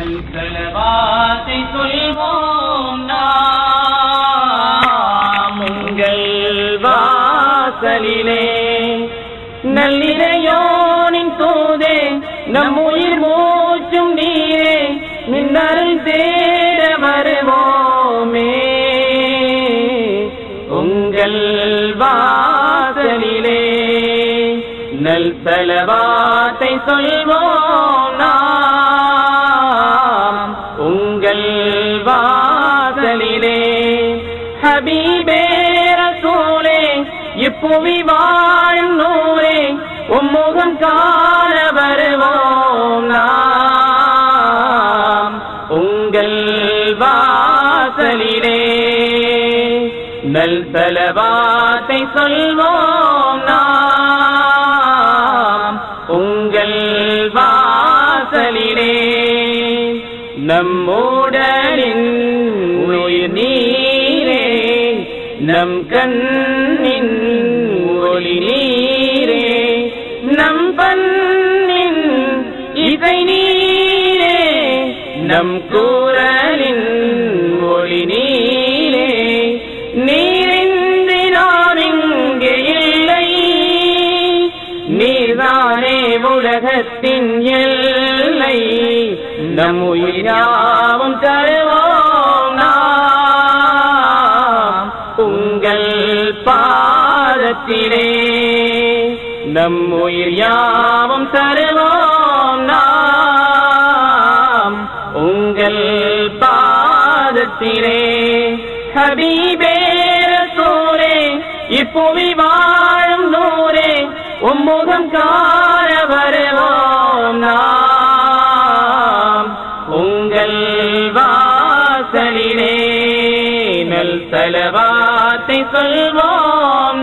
நல் செலவாத்தை சொல்வோம் நாம் உங்கள் வாசலிலே நல்லிரையோனின் தூதே நம் உயிர் மூச்சும் நீரே நின்னருள் தேட வருவோமே உங்கள் வாசலிலே நல் செலவாத்தை சொல்வோம் நாம் உங்கள் வாசலிலே ஹபீபே ரசூலே இப்புவி வாழும் நூரே உம்முகம் காண வருவோம் நாம் உங்கள் வாசலிலே நல் தலவாத்தை சொல்வோம் நாம் உங்கள் வாசலிலே நம்முடலின் உயிர் நீரே நம் கண்ணின் ஒளி நீரே நம் பண்ணின் இசை நீரே நம் கூறலின் ஒளி நீரே நீரின்றி நான் இங்கே இல்லை நீர்தானே உலகத்தின் எல்லை நம் உயிர் யாவும் தருவோம் நாம் உங்கள் பாதத்திலே நம் உயிர் யாவும் தருவோம் நாம் உங்கள் பாதத்திலே ஹபீபே ரசூலே இப்புவி வாழும் நூரே உம்முகம் காண வருவோம் நாம் உங்கள் வாசலிலே நல் தலவாத்தை சொல்வோம்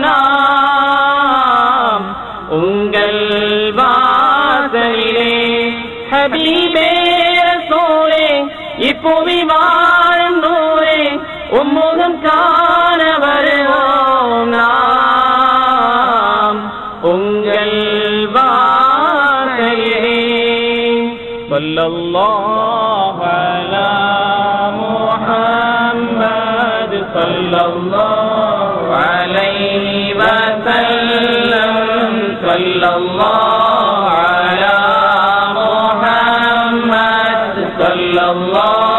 நாம் உங்கள் வாசலிலே ஹபீபே ரசூலே இப்புவி வாழும் நூரே உம்முகம் காண வருவோம் நாம் உங்கள் வாசலிலே வல்லல்லாஹு அலா முஹம்மத் ஸல்லல்லாஹு அலைஹி வஸல்லம் ஸல்லல்லாஹு அலா முஹம்மத் ஸல்லல்லாஹு